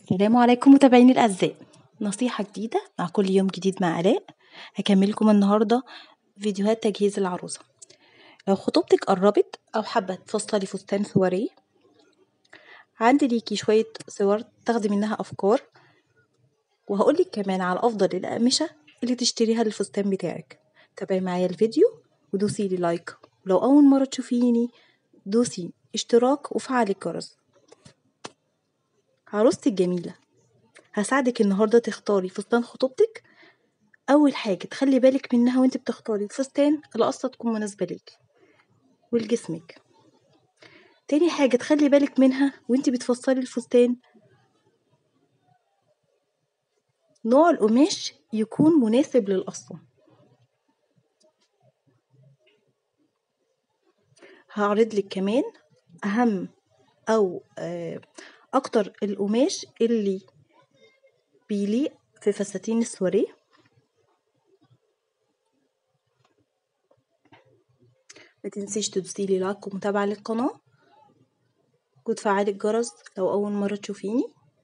السلام عليكم متابعيني الأعزاء نصيحة جديدة مع كل يوم جديد مع آلاء هكمل لكم النهاردة فيديوهات تجهيز العروسة لو خطوبتك قربت أو حابة تفصلي فستان سواريه عندي ليكي شوية صور تاخدي منها أفكار وهقولك كمان على أفضل الأقمشة اللي تشتريها للفستان بتاعك تابعي معايا الفيديو ودوسي لي لايك ولو أول مرة تشوفيني دوسي اشتراك وفعلي الجرس عروستي الجميلة هساعدك النهاردة تختاري فستان خطوبتك أول حاجة تخلي بالك منها وانت بتختاري الفستان القصة تكون مناسبة ليكي ولجسمك تاني حاجة تخلي بالك منها وانت بتفصلي الفستان نوع القماش يكون مناسب للقصة هعرض لك كمان أهم أو آه أكتر القماش اللي بيليق في فساتين السواريه ما تنسيش تدوسيلي لايك ومتابعة للقناة وتفعلي الجرس لو أول مرة تشوفيني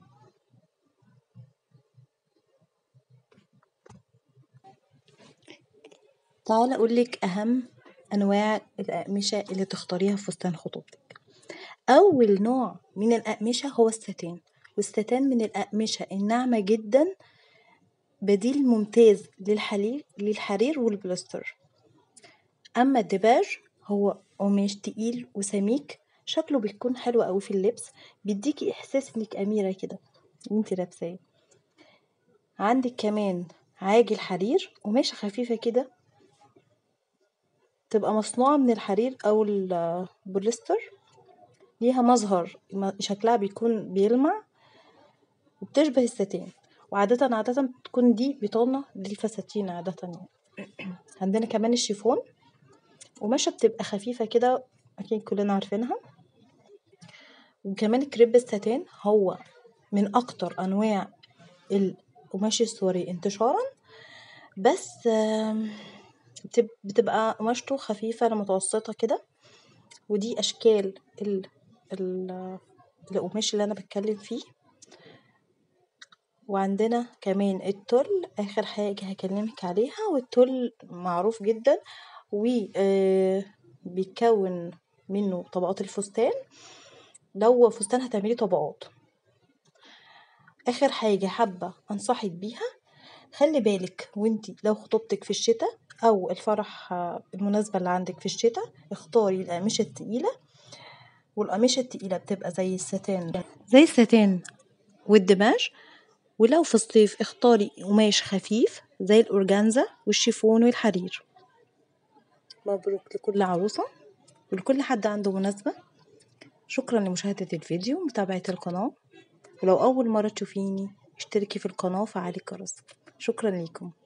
تعالى أقولك أهم أنواع الأقمشة اللي تختاريها في فستان خطوبتك أول نوع من الأقمشة هو الستان والستان من الأقمشة الناعمة جدا بديل ممتاز للحرير للحرير والبلاستر أما الدباج هو قماش تقيل وسميك شكله بيكون حلو قوي في اللبس بيديكي إحساس إنك أميرة كده وانتي لابساه عندك كمان عاجي الحرير قماشة خفيفة كده تبقى مصنوعة من الحرير أو البوليستر ليها مظهر شكلها بيكون بيلمع وبتشبه الستان وعادة عادة بتكون دي بطانة للفساتين عادة يعني عندنا كمان الشيفون قماشة بتبقى خفيفة كده أكيد كلنا عارفينها وكمان كريب الستان هو من أكتر أنواع القماش السوري انتشارا بس بتبقى قماشته خفيفة لمتوسطة كده ودي أشكال ال ال القماش اللي أنا بتكلم فيه وعندنا كمان التل آخر حاجة هكلمك عليها والتل معروف جدا وبيتكون منه طبقات الفستان لو فستان هتعملي طبقات آخر حاجة حابة أنصحك بيها خلي بالك وانتي لو خطوبتك في الشتاء أو الفرح المناسبة اللي عندك في الشتاء اختاري الأقمشة التقيلة والقماشة التقيلة بتبقى زي الستان زي الستان والدماج ولو في الصيف اختاري قماش خفيف زي الأورجانزا والشيفون والحرير مبروك لكل عروسة ولكل حد عنده مناسبة شكرا لمشاهدة الفيديو ومتابعة القناة ولو أول مرة تشوفيني اشتركي في القناة وفعلي الجرس شكرا ليكم